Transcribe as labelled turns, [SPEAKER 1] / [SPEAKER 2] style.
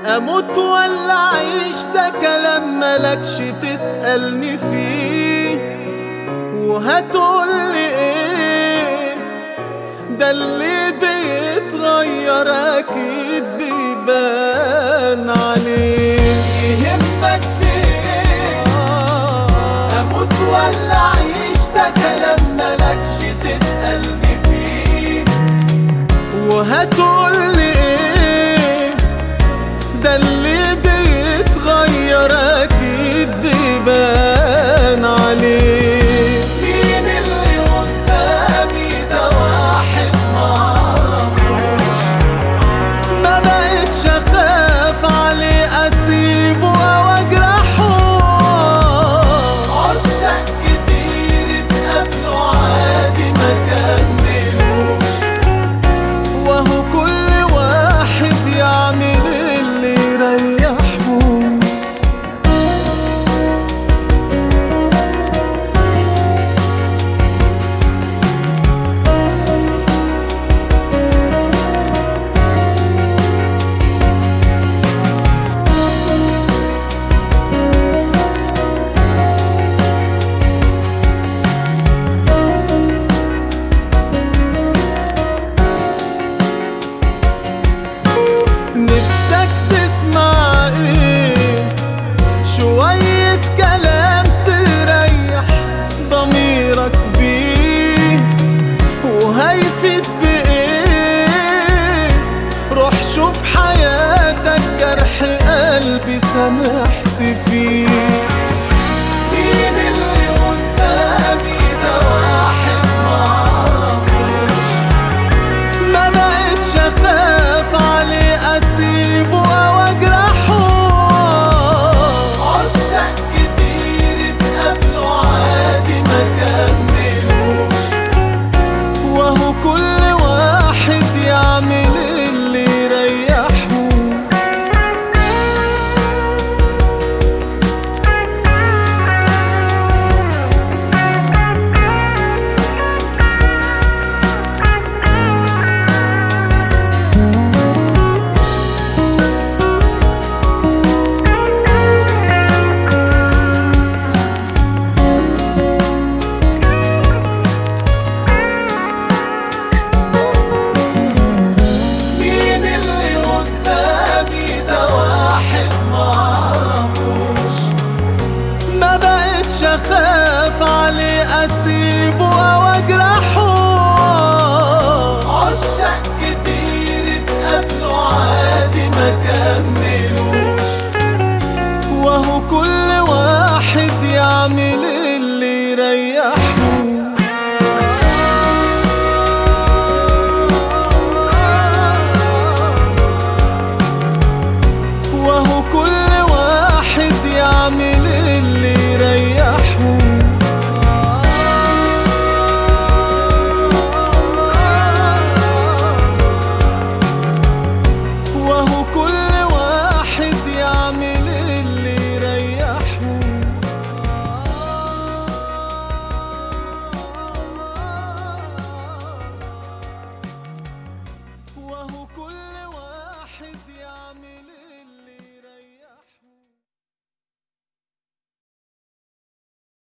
[SPEAKER 1] اموت ولا اعيش ده كلام ملكش تسألني فيه وهتقولي ايه ده اللي بيتغير اكيد بيبان عليه يهمك في ايه اموت ولا اعيش ده كلام ملكش تسألني فيه وهتقولي ايه ده اللي بيتغير اكيد بيبان عليه مين اللي قدامي ده واحد معرفوش ما بقتش اخاف عليه اسيبه او اجرحه عشاق كتير اتقابلوا عادي ما كملوش وهو كل واحد يعمل اللي يريحه نفسك تسمع ايه شوية كلام تريح ضميرك بيه وهيفيد بايه روح شوف حياتك جرح قلبي سامحت فيه